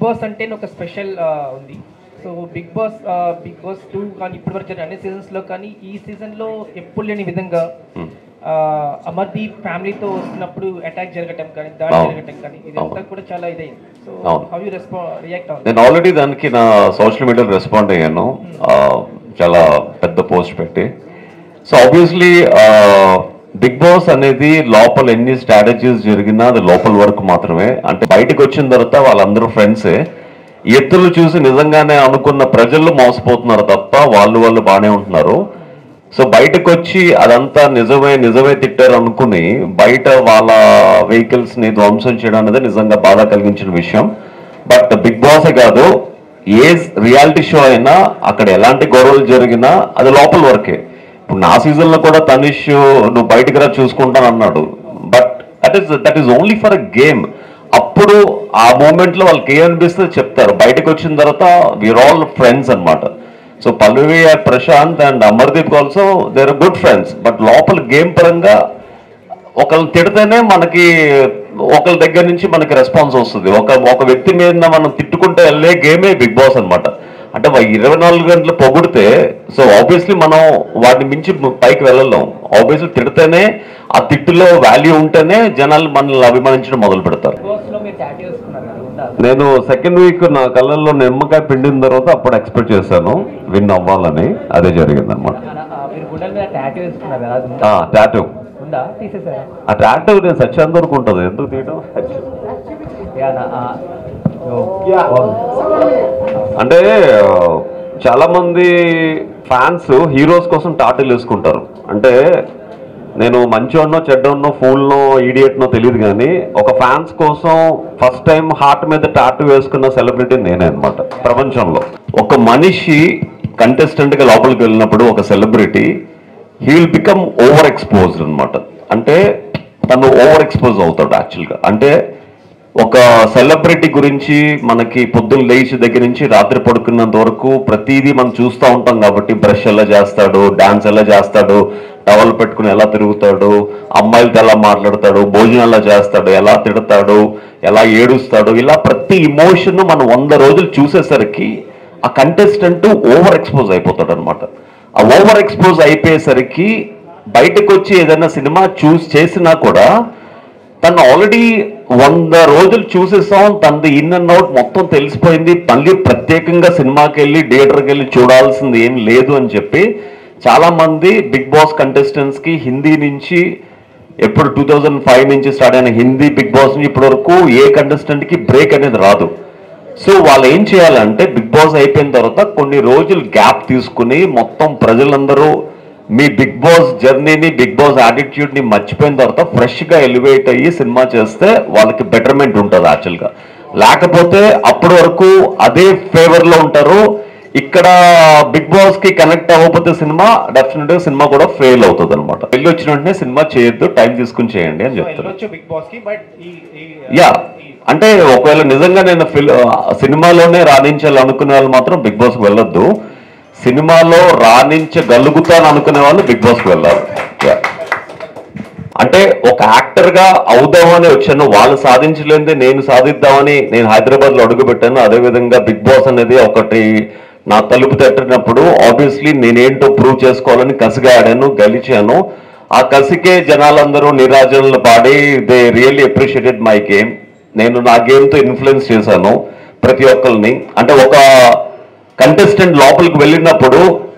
Boss అంటే ఒక special ఉంది so big boss big boss two కానీ ఇప్పటి వరకు జరిగిన అన్ని సీజన్స్లో కానీ ఈ సీజన్లో ఎప్పుడు లేని విధంగా ఆ, అమర్దీప్ ఫ్యామిలీతో వస్తున్నప్పుడు అటాక్ జరగటం కానీ దాడి అవును. జరగటం కానీ ఇదంతా కూడా చాలా ఇదైంది సో అవును. హౌ యూ రెస్పా రియాక్ట్ అవుతుంది నేను ఆల్రెడీ దానికి నా సోషల్ మీడియాలో రెస్పాండ్ అయ్యాను ఆ, చాలా పెద్ద పోస్ట్ పెట్టి సో ఆబ్వియస్లీ బిగ్ బాస్ అనేది లోపల ఎన్ని స్ట్రాటజీస్ జరిగినా అది లోపల వరకు మాత్రమే అంటే బయటకు వచ్చిన తర్వాత వాళ్ళందరూ ఫ్రెండ్సే ఎత్తులు చూసి నిజంగానే అనుకున్న ప్రజలు మోసపోతున్నారు తప్ప వాళ్ళు వాళ్ళు బాగానే ఉంటున్నారు సో బయటకు వచ్చి అదంతా నిజమే నిజమే తిట్టారు అనుకుని బయట వాళ్ళ వెహికల్స్ ని ధ్వంసం చేయడం అనేది నిజంగా బాధ కలిగించిన విషయం బట్ బిగ్ బాసే కాదు ఏ రియాలిటీ షో అయినా అక్కడ ఎలాంటి గొడవలు జరిగినా అది లోపల వరకే ఇప్పుడు నా సీజన్ లో కూడా తనిష్ నువ్వు బయటకు రా చూసుకుంటాను అన్నాడు but that is that is only for a game అప్పుడు ఆ మూమెంట్ లో వాళ్ళకి ఏమనిపిస్తే చెప్తారు బయటకు వచ్చిన తర్వాత వీఆర్ ఆల్ ఫ్రెండ్స్ అన్నమాట so Pallavi Prashanth and Amardeep also there are good friends but లోపల గేమ్ పరంగా ఒకళ్ళు తిడితేనే మనకి ఒకళ్ళ దగ్గర నుంచి మనకి రెస్పాన్స్ వస్తుంది ఒక ఒక వ్యక్తి మీద మనం తిట్టుకుంటే వెళ్ళే గేమే బిగ్ బాస్ అన్నమాట అంటే వా- ఇరవై నాలుగు గంటలు పొగిడితే సో ఆబ్వియస్లీ మనం వాటిని మించి పైకి వెళ్ళలేం ఆబ్వియస్లీ తిడితేనే ఆ తిట్టులో వాల్యూ ఉంటేనే జనాలు మనల్ని అభిమానించడం మొదలు పెడతారు బాస్లో మీరు టాటూ వేసుకున్నారు కదా ఉందా నేను సెకండ్ వీక్ నా కళ్ళల్లో నిమ్మకాయ పిండిన తర్వాత అప్పుడు ఎక్స్పెక్ట్ చేశాను విన్ అవ్వాలని అదే జరిగింది అనమాట అలా, ఆ, మీరు గుండెల మీద టాటూ వేసుకున్నారు కదా అది ఉందా టాటూ ఉందా తీసేసారా ఆ టాటూ నేను సత్యాంత వరకు ఉంటుంది ఎందుకు తీయడం యా నా, ఆ, ఓ, అంటే ఆ, చాలా మంది ఫ్యాన్స్ హీరోస్ కోసం టాటూలు వేసుకుంటారు అంటే నేను మంచోన్నో చెడ్డోన్నో ఫూల్నో ఈడియట్నో తెలియదు కానీ ఒక ఫ్యాన్స్ కోసం ఫస్ట్ టైం హార్ట్ మీద టాటూ వేసుకున్న సెలబ్రిటీ నేనే అనమాట ప్రపంచంలో ఒక మనిషి కంటెస్టెంట్ గా లోపలికి వెళ్ళినప్పుడు ఒక celebrity he will become over exposed అనమాట అంటే తను ఓవర్ ఎక్స్పోజ్ అవుతాడు యాక్చువల్గా అంటే ఒక సెలబ్రిటీ గురించి మనకి పొద్దున్న లేచి దగ్గర నుంచి రాత్రి పడుకున్నంత వరకు ప్రతిదీ మనం చూస్తూ ఉంటాం కాబట్టి బ్రష్ ఎలా చేస్తాడు డాన్స్ ఎలా చేస్తాడు టవల్ పెట్టుకుని ఎలా తిరుగుతాడు అమ్మాయిలతో ఎలా మాట్లాడతాడు భోజనం ఎలా చేస్తాడు ఎలా తిడతాడు ఎలా ఏడుస్తాడు ఇలా ప్రతి ఇమోషన్ మనం వంద రోజులు చూసేసరికి ఆ కంటెస్టెంట్ ఓవర్ ఎక్స్పోజ్ అయిపోతాడు అనమాట ఆ ఓవర్ ఎక్స్పోజ్ అయిపోయేసరికి బయటకు వచ్చి ఏదైనా సినిమా చూస్ చేసినా కూడా తను ఆల్రెడీ వంద రోజులు చూసేసాం తనది ఇన్ అండ్ అవుట్ మొత్తం తెలిసిపోయింది మళ్ళీ ప్రత్యేకంగా సినిమాకి వెళ్ళి థియేటర్కి వెళ్ళి చూడాల్సింది ఏం లేదు అని చెప్పి చాలా మంది బిగ్ బాస్ కంటెస్టెంట్స్ కి హిందీ నుంచి ఎప్పుడు టూ థౌజండ్ ఫైవ్ నుంచి స్టార్ట్ అయిన హిందీ బిగ్ బాస్ నుంచి ఇప్పటి వరకు ఏ కంటెస్టెంట్ కి బ్రేక్ అనేది రాదు సో వాళ్ళు ఏం చేయాలంటే బిగ్ బాస్ అయిపోయిన తర్వాత కొన్ని రోజులు గ్యాప్ తీసుకుని మొత్తం ప్రజలందరూ మీ బిగ్ బాస్ జర్నీని బిగ్ బాస్ యాటిట్యూడ్ ని మర్చిపోయిన తర్వాత ఫ్రెష్ గా ఎలివేట్ అయ్యి సినిమా చేస్తే వాళ్ళకి బెటర్మెంట్ ఉంటుంది యాక్చువల్ గా లేకపోతే అప్పటి వరకు అదే ఫేవర్ లో ఉంటారు ఇక్కడ బిగ్ బాస్ కి కనెక్ట్ అవ్వకపోతే సినిమా డెఫినెట్ గా సినిమా కూడా ఫెయిల్ అవుతుంది అనమాట వెళ్ళి వచ్చిన వెంటనే సినిమా చేయొద్దు టైం తీసుకుని చేయండి అని చెప్తారు వెళ్ళొచ్చు బిగ్ బాస్ కి బట్ ఈ ఈ యా అంటే ఒకవేళ నిజంగా నేను ఫిల్ సినిమాలోనే రాణించాలి అనుకునే వాళ్ళు మాత్రం బిగ్ బాస్ కి వెళ్ళొద్దు సినిమాలో రాణించగలుగుతాను అనుకునే వాళ్ళు బిగ్ బాస్ కి వెళ్ళాలి Yeah. అంటే ఒక యాక్టర్ గా అవుదామని వచ్చాను వాళ్ళు సాధించలేనిదే నేను సాధిద్దామని నేను హైదరాబాద్ లో అడుగుపెట్టాను అదే విధంగా బిగ్ బాస్ అనేది ఒకటి నా తలుపు తట్టినప్పుడు ఆబ్వియస్లీ నేనేంటో ప్రూవ్ చేసుకోవాలని కసిగా ఆడాను గెలిచాను ఆ కసికే జనాలందరూ నిరాజనలు పాడి they really appreciated my game నేను నా గేమ్ తో ఇన్ఫ్లుయెన్స్ చేశాను ప్రతి ఒక్కరిని అంటే ఒక కంటెస్టెంట్ లోపలికి వెళ్ళినప్పుడు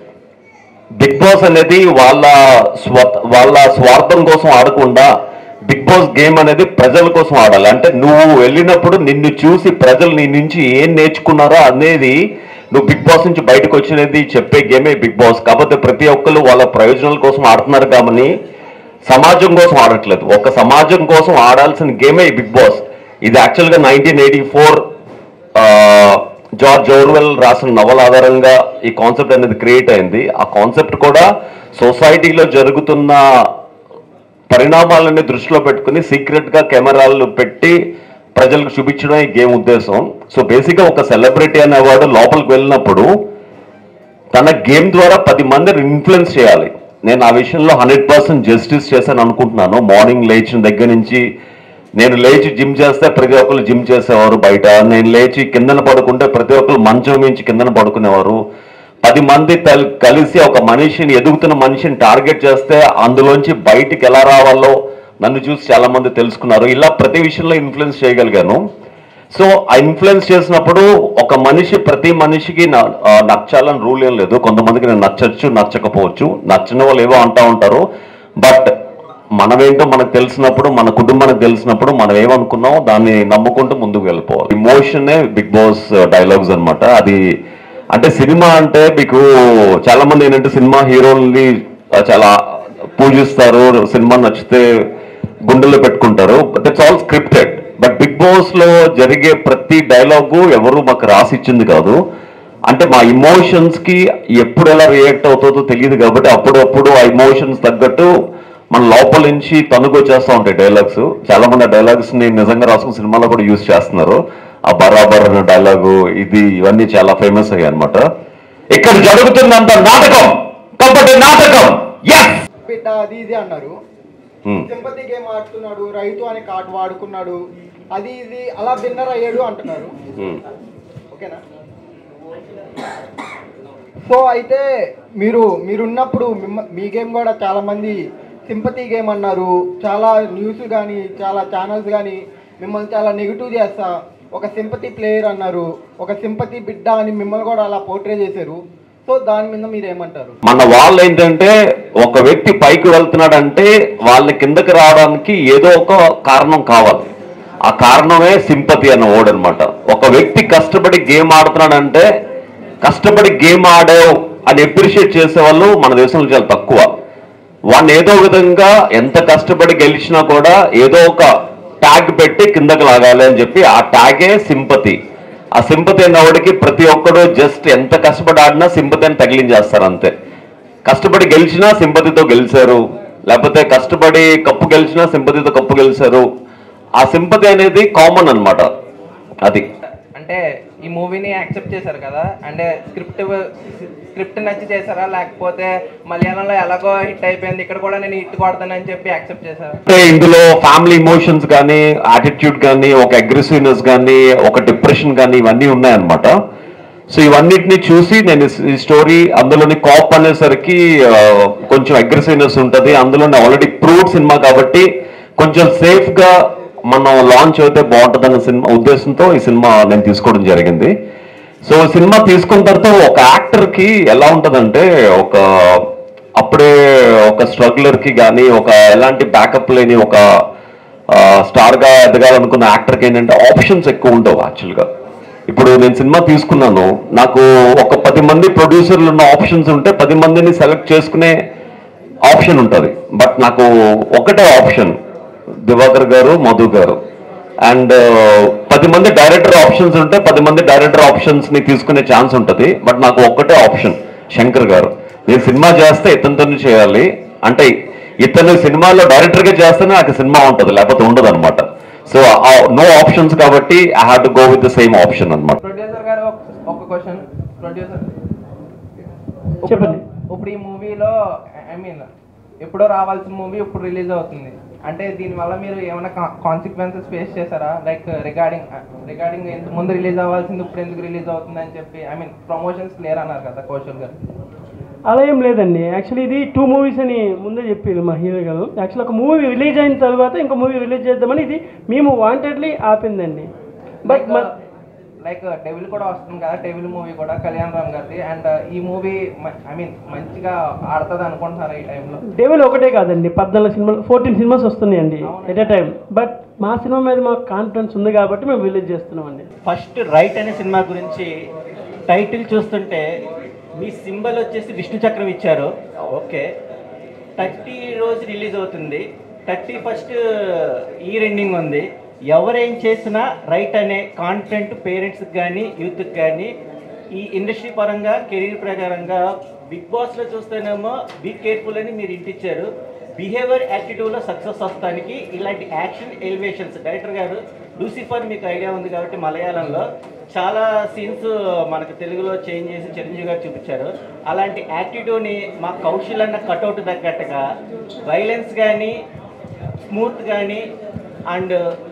బిగ్ బాస్ అనేది వాళ్ళ స్వ వాళ్ళ స్వార్థం కోసం ఆడకుండా బిగ్ బాస్ గేమ్ అనేది ప్రజల కోసం ఆడాలి అంటే నువ్వు వెళ్ళినప్పుడు నిన్ను చూసి ప్రజలు నీ నుంచి ఏం నేర్చుకున్నారో అనేది నువ్వు బిగ్ బాస్ నుంచి బయటకు వచ్చినది చెప్పే గేమే బిగ్ బాస్ కాకపోతే ప్రతి ఒక్కరు వాళ్ళ ప్రయోజనాల కోసం ఆడుతున్నారు కాబట్టి సమాజం కోసం ఆడట్లేదు ఒక సమాజం కోసం ఆడాల్సిన గేమే ఈ బిగ్ బాస్ ఇది యాక్చువల్గా nineteen eighty four George Orwell రాసిన నవల ఆధారంగా ఈ కాన్సెప్ట్ అనేది క్రియేట్ అయింది ఆ కాన్సెప్ట్ కూడా సొసైటీలో జరుగుతున్న పరిణామాలని దృష్టిలో పెట్టుకుని సీక్రెట్ గా కెమెరాలు పెట్టి ప్రజలకు చూపించడం ఈ గేమ్ ఉద్దేశం సో బేసిక్ గా ఒక సెలబ్రిటీ అనేవాడు లోపలికి వెళ్ళినప్పుడు తన గేమ్ ద్వారా పది మందిని ఇన్ఫ్లుయెన్స్ చేయాలి నేను ఆ విషయంలో హండ్రెడ్ పర్సెంట్ జస్టిస్ చేశాను అనుకుంటున్నాను మార్నింగ్ లేచిన దగ్గర నుంచి నేను లేచి జిమ్ చేస్తే ప్రతి ఒక్కరు జిమ్ చేసేవారు బయట నేను లేచి కిందన పడుకుంటే ప్రతి ఒక్కరు మంచం మించి కిందన పడుకునేవారు పది మంది తల్- కలిసి ఒక మనిషిని ఎదుగుతున్న మనిషిని టార్గెట్ చేస్తే అందులోంచి బయటికి ఎలా రావాలో నన్ను చూసి చాలా మంది తెలుసుకున్నారు ఇలా ప్రతి విషయంలో ఇన్ఫ్లుయెన్స్ చేయగలిగాను సో ఆ ఇన్ఫ్లుయెన్స్ చేసినప్పుడు ఒక మనిషి ప్రతి మనిషికి న- ఆ, నచ్చాలని రూల్ ఏం లేదు కొంతమందికి నేను నచ్చచ్చు నచ్చకపోవచ్చు నచ్చిన వాళ్ళు ఏవో అంటా ఉంటారు బట్ మనమేంటో మనకు తెలిసినప్పుడు మన కుటుంబానికి తెలిసినప్పుడు మనం ఏమనుకున్నామో దాన్ని నమ్ముకుంటూ ముందుకు వెళ్ళిపోవాలి ఇమోషనే బిగ్ బాస్ డైలాగ్స్ అన్నమాట అది అంటే సినిమా అంటే మీకు చాలా మంది ఏంటంటే సినిమా హీరోల్ని చాలా పూజిస్తారు సినిమా నచ్చితే గుండెల్లో పెట్టుకుంటారు that's all scripted but big boss లో జరిగే ప్రతి డైలాగు ఎవరు మాకు రాసి ఇచ్చింది కాదు అంటే మా ఇమోషన్స్ కి ఎప్పుడు ఎలా రియాక్ట్ అవుతుందో తెలియదు కాబట్టి అప్పుడప్పుడు ఆ ఇమోషన్స్ తగ్గట్టు మన లోపల నుంచి తనుకొచ్చేస్తూ ఉంటాయి డైలాగ్స్ చాలా మంది డైలాగ్స్ ని నిజంగా రాసుకున్న సినిమాలో కూడా యూజ్ చేస్తున్నారు ఆ బరాబర్ అనే డైలాగు ఇది ఇవన్నీ చాలా ఫేమస్ అయ్యాయి అనమాట ఇక్కడ జరుగుతుందంత నాటకం కబడ్డీ నాటకం ఎస్ బిడ్డ అది ఇది అన్నారు సింపతి గేమ్ ఆడుతున్నాడు రైతు అనే కార్డు వాడుకున్నాడు అది ఇది అలా విన్నర్ అయ్యాడు అంటున్నారు ఓకేనా సో అయితే మీరు మీరున్నప్పుడు మిమ్మ- మీ గేమ్ కూడా చాలా మంది సింపతి గేమ్ అన్నారు చాలా న్యూస్ కానీ చాలా ఛానల్స్ కానీ మిమ్మల్ని చాలా నెగిటివ్ చేస్తా ఒక సింపతి ప్లేయర్ అన్నారు ఒక సింపతి బిడ్డ అని మిమ్మల్ని కూడా అలా పోర్ట్రే చేశారు సో దాని మీద మీరు ఏమంటారు మన వాళ్ళు ఏంటంటే ఒక వ్యక్తి పైకి వెళ్తున్నాడంటే వాళ్ళ కిందకి రావడానికి ఏదో ఒక కారణం కావాలి ఆ కారణమే సింపతి అన్న వర్డ్ అనమాట ఒక వ్యక్తి కష్టపడి గేమ్ ఆడుతున్నాడంటే కష్టపడి గేమ్ ఆడావు అని అప్రిషియేట్ చేసే వాళ్ళు మన దేశంలో చాలా తక్కువ వాడిని ఏదో విధంగా ఎంత కష్టపడి గెలిచినా కూడా ఏదో ఒక ట్యాగ్ పెట్టి కిందకి లాగాలి అని చెప్పి ఆ ట్యాగే సింపతి ఆ సింపతి అన్నవాడికి ప్రతి ఒక్కడు జస్ట్ ఎంత కష్టపడి ఆడినా సింపతి అని తగిలించేస్తారు అంతే కష్టపడి గెలిచినా సింపతితో గెలిచారు లేకపోతే కష్టపడి కప్పు గెలిచినా సింపతితో కప్పు గెలిచారు ఆ సింపతి అనేది కామన్ అన్నమాట అది అంటే ఈ మూవీని యాక్సెప్ట్ చేశారు కదా అంటే స్క్రిప్ట్ స్క్రిప్ట్ నచ్చి చేశారా లేకపోతే మలయాళంలో ఎలాగో హిట్ అయిపోయింది ఇక్కడ కూడా నేను హిట్ కొడతానని చెప్పి యాక్సెప్ట్ చేశారా అంటే ఇందులో ఫ్యామిలీ ఇమోషన్స్ కానీ యాటిట్యూడ్ కానీ ఒక అగ్రెసివ్నెస్ కానీ ఒక డిప్రెషన్ కానీ ఇవన్నీ ఉన్నాయన్నమాట సో ఇవన్నిటిని చూసి నేను ఈ స్టోరీ అందులోని కాప్ అనేసరికి ఆ, కొంచెం అగ్రెసివ్నెస్ ఉంటుంది అందులోని ఆల్రెడీ ప్రూవ్డ్ సినిమా కాబట్టి కొంచెం సేఫ్ గా మనం లాంచ్ అయితే బాగుంటుందన్న సినిమా ఉద్దేశంతో ఈ సినిమా నేను తీసుకోవడం జరిగింది సో సినిమా తీసుకున్న తర్వాత ఒక యాక్టర్ కి ఎలా ఉంటదంటే ఒక అప్పుడే ఒక స్ట్రగ్లర్ కి కానీ ఒక ఎలాంటి బ్యాకప్ లేని ఒక స్టార్ గా ఎదగాలనుకున్న యాక్టర్కి ఏంటంటే ఆప్షన్స్ ఎక్కువ ఉండవు యాక్చువల్ గా ఇప్పుడు నేను సినిమా తీసుకున్నాను నాకు ఒక పది మంది ప్రొడ్యూసర్లు ఉన్న ఆప్షన్స్ ఉంటే పది మందిని సెలెక్ట్ చేసుకునే ఆప్షన్ ఉంటుంది బట్ నాకు ఒకటే ఆప్షన్ దివాకర్ గారు మధు గారు అండ్ పది మంది డైరెక్టర్ ఆప్షన్స్ ఉంటే పది మంది డైరెక్టర్ ఆప్షన్స్ ని తీసుకునే ఛాన్స్ ఉంటుంది బట్ నాకు ఒక్కటే ఆప్షన్ శంకర్ గారు నేను సినిమా చేస్తే ఇతనితోనే చేయాలి అంటే ఇతను సినిమాలో డైరెక్టర్ గా చేస్తేనే నాకు సినిమా ఉంటుంది లేకపోతే ఉండదు అనమాట సో నో ఆప్షన్స్ కాబట్టి I have to go with the same option అనమాట ప్రొడ్యూసర్ గారు ఒక- ఒక క్వశ్చన్ ప్రొడ్యూసర్ చెప్పండి. ఇప్పుడు ఈ మూవీలో ఐ మీన్ ఎప్పుడో రావాల్సిన మూవీ ఇప్పుడు రిలీజ్ అవుతుంది అంటే దీనివల్ల మీరు ఏమైనా కాన్సిక్వెన్సెస్ ఫేస్ చేశారా లైక్ రిగార్డింగ్ రిగార్డింగ్ ఎంత ముందు రిలీజ్ అవ్వాల్సింది ఇప్పుడు ఎందుకు రిలీజ్ అవుతుంది అని చెప్పి ఐ మీన్ ప్రమోషన్స్ క్లియర్ అన్నారు కదా కౌశల్ గారు అలా ఏం లేదండి యాక్చువల్లీ ఇది టూ మూవీస్ అని ముందే చెప్పారు మా హీరో గారు యాక్చువల్ ఒక మూవీ రిలీజ్ అయిన తర్వాత ఇంకో మూవీ రిలీజ్ చేద్దామని ఇది మేము వాంటెడ్లీ ఆపిందండి బట్ లైక్ లైక్ డెవిల్ కూడా వస్తుంది కదా డెవిల్ మూవీ కూడా కళ్యాణ్ రామ్ గారిది అండ్ ఈ మూవీ ఐ మీన్ మంచిగా ఆడుతుంది అనుకుంటున్నారా ఈ టైంలో డెవల్ ఒకటే కాదండి పద్నాలుగు సినిమాలు ఫోర్టీన్ సినిమాస్ వస్తున్నాయండి ఎట్ ఏ టైం బట్ మా సినిమా మీద మాకు కాన్ఫిడెన్స్ ఉంది కాబట్టి మేము రిలీజ్ చేస్తున్నామండి ఫస్ట్ రైట్ అనే సినిమా గురించి టైటిల్ చూస్తుంటే మీ సింబల్ వచ్చేసి విష్ణు చక్రం ఇచ్చారు ఓకే థర్టీ రోజు రిలీజ్ అవుతుంది థర్టీ ఫస్ట్ ఈ రెండింగ్ ఉంది ఎవరేం చేసినా రైట్ అనే కాన్ఫిడెంట్ పేరెంట్స్కి కానీ యూత్కి కానీ ఈ ఇండస్ట్రీ పరంగా కెరీర్ ప్రకారంగా బిగ్ బాస్లో చూస్తేనేమో బీ కేర్ఫుల్ అని మీరు ఇంటిచ్చారు బిహేవియర్ యాటిట్యూడ్లో సక్సెస్ వస్తానికి ఇలాంటి యాక్షన్ ఎలివేషన్స్ డైరెక్టర్ గారు లూసిఫర్ మీకు ఐడియా ఉంది కాబట్టి మలయాళంలో చాలా సీన్స్ మనకు తెలుగులో చేంజ్ చేసి చిరంజీవి గారు చూపించారు అలాంటి యాటిట్యూడ్ని మా కౌశల్ అన్న కటౌట్ తగ్గట్టుగా వైలెన్స్ కానీ స్మూత్ కానీ అండ్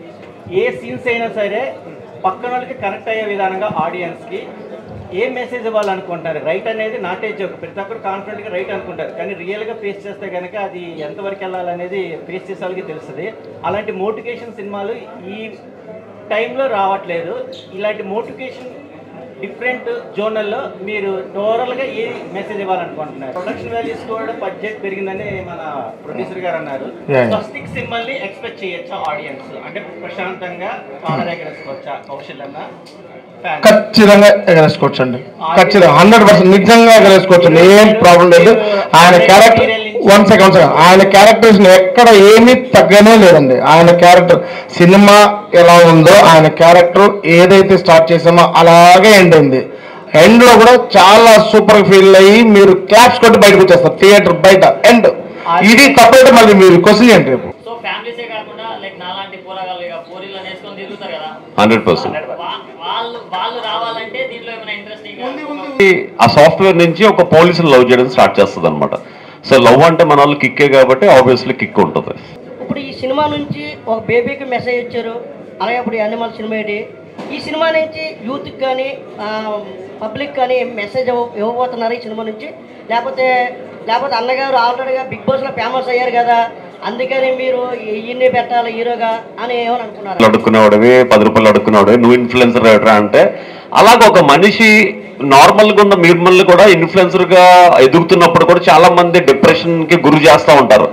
ఏ సీన్స్ అయినా సరే పక్కన వాళ్ళకి కనెక్ట్ అయ్యే విధానంగా ఆడియన్స్కి ఏ మెసేజ్ ఇవ్వాలనుకుంటారు రైట్ అనేది నాటే జోక్ ప్రతి ఒక్కరు కాన్ఫిడెంట్గా రైట్ అనుకుంటారు కానీ రియల్గా ఫేస్ చేస్తే కనుక అది ఎంతవరకు వెళ్ళాలనేది ఫేస్ చేసే వాళ్ళకి తెలుస్తుంది అలాంటి మోటివేషన్ సినిమాలు ఈ టైంలో రావట్లేదు ఇలాంటి మోటివేషన్ డిఫరెంట్ జోనల్లో మీరు ఓవరాల్గా ఏ మెసేజ్ ఇవ్వాలనుకుంటున్నారు ప్రొడక్షన్ వాల్యూస్ కూడా బడ్జెట్ పెరిగిందని మన ప్రొడ్యూసర్ గారు అన్నారు Yeah. స్వస్తిక్ సినిమాల్ని ఎక్స్పెక్ట్ చేయొచ్చా ఆడియన్స్ అంటే ప్రశాంతంగా కాలర్ ఎగరేసుకోవచ్చా కౌశల్యన్న ఫ్యాన్ ఖచ్చితంగా ఎగరేసుకోవచ్చు అండి ఖచ్చితంగా హండ్రెడ్ పర్సెంట్ నిజంగా ఎగరేసుకోవచ్చు అండి ఏం ప్రాబ్లం లేదు ఆయన character one second one second ఆయన క్యారెక్టర్స్ ఎక్కడ ఏమీ తగ్గనే లేదండి ఆయన క్యారెక్టర్ సినిమా ఎలా ఉందో ఆయన క్యారెక్టర్ ఏదైతే స్టార్ట్ చేసామో అలాగే ఎండ్ అయింది ఎండ్ లో కూడా చాలా సూపర్ ఫీల్ అయ్యి మీరు క్లాప్స్ కొట్టి బయటకు వచ్చేస్తారు థియేటర్ బయట ఎండ్ ఇది తప్పైతే మళ్ళీ మీరు క్వశ్చన్ చేయండి రేపు సో ఫ్యామిలీసే కాకుండా లైక్ నాలాంటి పోరగాళ్ళు ఇక పూరీలో వేసుకొని తిరుగుతారు కదా హండ్రెడ్ పర్సెంట్ వా- వాళ్ళు వాళ్ళు రావాలంటే దీంట్లో ఏమైనా ఇంట్రెస్టింగ్ ఆ సాఫ్ట్వేర్ నుంచి ఒక పోలీసుని లవ్ చేయడం స్టార్ట్ చేస్తుంది అనమాట సో లవ్ అంటే మన వాళ్ళు కిక్కే కాబట్టి ఆబ్వియస్లీ కిక్ ఉంటుంది ఇప్పుడు ఈ సినిమా నుంచి ఒక బేబీకి మెసేజ్ ఇచ్చారు అలాగే ఇప్పుడు యానిమల్ సినిమా ఏంటి ఈ సినిమా నుంచి యూత్కి కానీ పబ్లిక్ కానీ మెసేజ్ ఇవ్వ ఇవ్వబోతున్నారు ఈ సినిమా నుంచి లేకపోతే లేకపోతే అన్నగారు ఆల్రెడీగా బిగ్ బాస్లో ఫేమస్ అయ్యారు కదా అందుకని మీరు ఈయన్ని పెట్టాలి హీరోగా అని ఏమని అనుకున్నారు అడుక్కునేవాడివి పది రూపాయలు అడుక్కునేవాడివి నువ్వు ఇన్ఫ్లుయెన్సర్ రా అంటే అలాగ ఒక మనిషి నార్మల్ గా ఉన్న మిమ్మల్ని కూడా ఇన్ఫ్లుయెన్సర్ గా ఎదుగుతున్నప్పుడు కూడా చాలా మంది డిప్రెషన్ కి గురి చేస్తూ ఉంటారు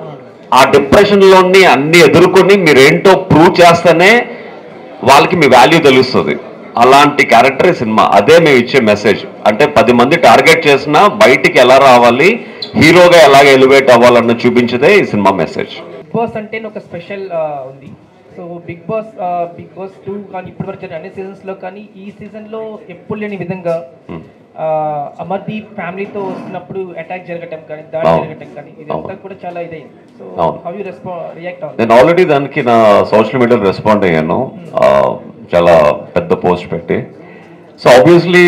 ఆ డిప్రెషన్ లోని అన్ని ఎదుర్కొని మీరేంటో ప్రూవ్ చేస్తేనే వాళ్ళకి మీ వాల్యూ తెలుస్తుంది అలాంటి క్యారెక్టర్ సినిమా అదే మేము ఇచ్చే మెసేజ్ అంటే పది మంది టార్గెట్ చేసినా బయటికి ఎలా రావాలి హీరోగా ఎలాగ ఎలివేట్ అవ్వాలన్న చూపించదే ఈ సినిమా మెసేజ్ బిగ్ బాస్ అంటే ఒక స్పెషల్ ఉంది so big boss big boss two కానీ ఇప్పటి వరకు జరిగిన అన్ని సీజన్స్లో కానీ ఈ సీజన్లో ఎప్పుడు లేని విధంగా Hmm. ఆ, అమర్దీప్ ఫ్యామిలీతో వస్తున్నప్పుడు అటాక్ జరగటం కానీ దాడి అవును. జరగటం కానీ ఇదంతా అవును. కూడా చాలా ఇదైంది సో అవును. హౌ యూ రెస్పా రియాక్ట్ అవుతుంది నేను ఆల్రెడీ దానికి నా సోషల్ మీడియాలో రెస్పాండ్ అయ్యాను ఆ, చాలా పెద్ద పోస్ట్ పెట్టి సో ఆబ్వియస్లీ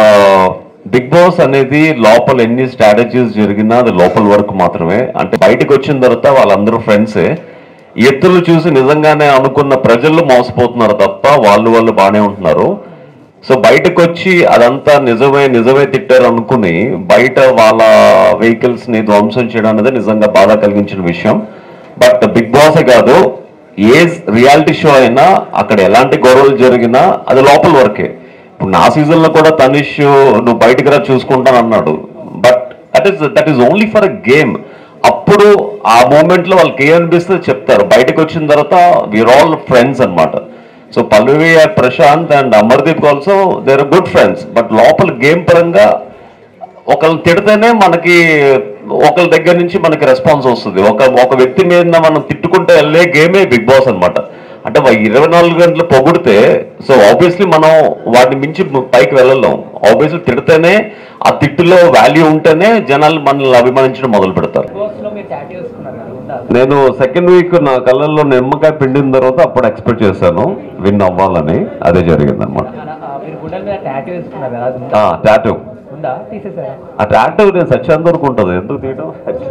బిగ్ బాస్ అనేది లోపల ఎన్ని స్ట్రాటజీస్ జరిగినా అది లోపల వరకు మాత్రమే అంటే బయటకు వచ్చిన తర్వాత వాళ్ళందరూ ఫ్రెండ్సే ఎత్తులు చూసి నిజంగానే అనుకున్న ప్రజలు మోసపోతున్నారు తప్ప వాళ్ళు వాళ్ళు బాగానే ఉంటున్నారు సో బయటకు వచ్చి అదంతా నిజమే నిజమే తిట్టారు అనుకుని బయట వాళ్ళ వెహికల్స్ ని ధ్వంసం చేయడం అనేది నిజంగా బాధ కలిగించిన విషయం బట్ బిగ్ బాసే కాదు ఏ రియాలిటీ షో అయినా అక్కడ ఎలాంటి గొడవలు జరిగినా అది లోపల వరకే ఇప్పుడు నా సీజన్ లో కూడా తనిష్ నువ్వు బయటకు రా చూసుకుంటాను అన్నాడు but that is that is only for a game అప్పుడు ఆ మూమెంట్ లో వాళ్ళకి ఏమనిపిస్తే చెప్తారు బయటకు వచ్చిన తర్వాత వీఆర్ ఆల్ ఫ్రెండ్స్ అన్నమాట so Pallavi Prashanth and Amardeep also there good friends but లోపల గేమ్ పరంగా ఒకళ్ళు తిడితేనే మనకి ఒకళ్ళ దగ్గర నుంచి మనకి రెస్పాన్స్ వస్తుంది ఒక ఒక వ్యక్తి మీద మనం తిట్టుకుంటే వెళ్ళే గేమే బిగ్ బాస్ అన్నమాట అంటే వా- ఇరవై నాలుగు గంటలు పొగిడితే సో ఆబ్వియస్లీ మనం వాటిని మించి పైకి వెళ్ళలేం ఆబ్వియస్లీ తిడితేనే ఆ తిట్టులో వాల్యూ ఉంటేనే జనాలు మనల్ని అభిమానించడం మొదలు పెడతారు బాస్లో మీరు టాటూ వేసుకున్నారు కదా ఉందా నేను సెకండ్ వీక్ నా కళ్ళల్లో నిమ్మకాయ పిండిన తర్వాత అప్పుడు ఎక్స్పెక్ట్ చేశాను విన్ అవ్వాలని అదే జరిగింది అనమాట ఆ, మీరు గుండెల మీద టాటూ వేసుకున్నారు కదా అది ఉందా టాటూ ఉందా తీసేసారా ఆ టాటూ నేను సచ్చేంత వరకు ఉంటుంది ఎందుకు తీయడం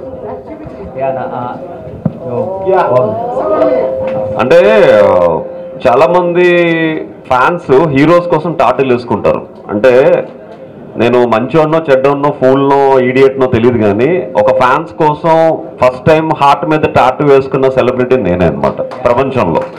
యా నా- ఆ, ఓ, అంటే ఆ, చాలా మంది ఫ్యాన్స్ హీరోస్ కోసం టాటూలు వేసుకుంటారు అంటే నేను మంచివాడినో చెడ్డోన్నో ఫూల్నో ఈడియట్నో తెలియదు కానీ ఒక ఫ్యాన్స్ కోసం ఫస్ట్ టైం హార్ట్ మీద టాటూ వేసుకున్న సెలబ్రిటీ నేనే అనమాట ప్రపంచంలో